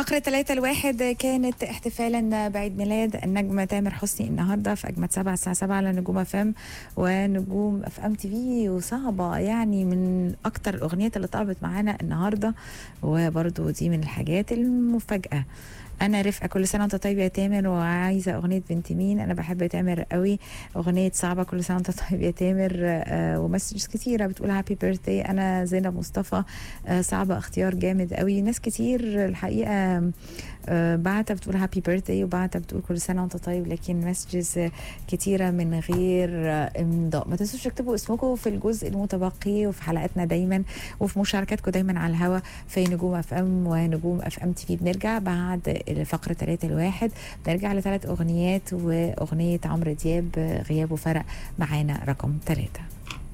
فقرة ثلاثة الواحد كانت احتفالا بعيد ميلاد النجم تامر حسني النهارده في أجمد سبعة الساعة سبعة على نجوم اف ام ونجوم اف ام تي في وصعبة يعني من أكتر الأغنيات اللي طلبت معانا النهارده وبرضو دي من الحاجات المفاجأة انا رفقه كل سنه وانت طيب يا تامر وعايزه اغنيه بنت مين انا بحب تامر قوي اغنيه صعبه كل سنه وانت طيب يا تامر آه ومسجز كتيره بتقول هابي بيرثدي انا زينب مصطفى آه صعبه اختيار جامد قوي ناس كتير الحقيقه آه بعتها بتقول هابي بيرثدي وبعتها بتقول كل سنه وانت طيب لكن مسجز كتيره من غير آه امضاء ما تنسوش تكتبوا اسمكم في الجزء المتبقي وفي حلقاتنا دايما وفي مشاركاتكم دايما على الهوا في نجوم اف ام ونجوم اف ام تي في بنرجع بعد الفقرة ثلاثة الواحد بنرجع لثلاث أغنيات وأغنية عمرو دياب غيابه فرق معانا رقم ثلاثة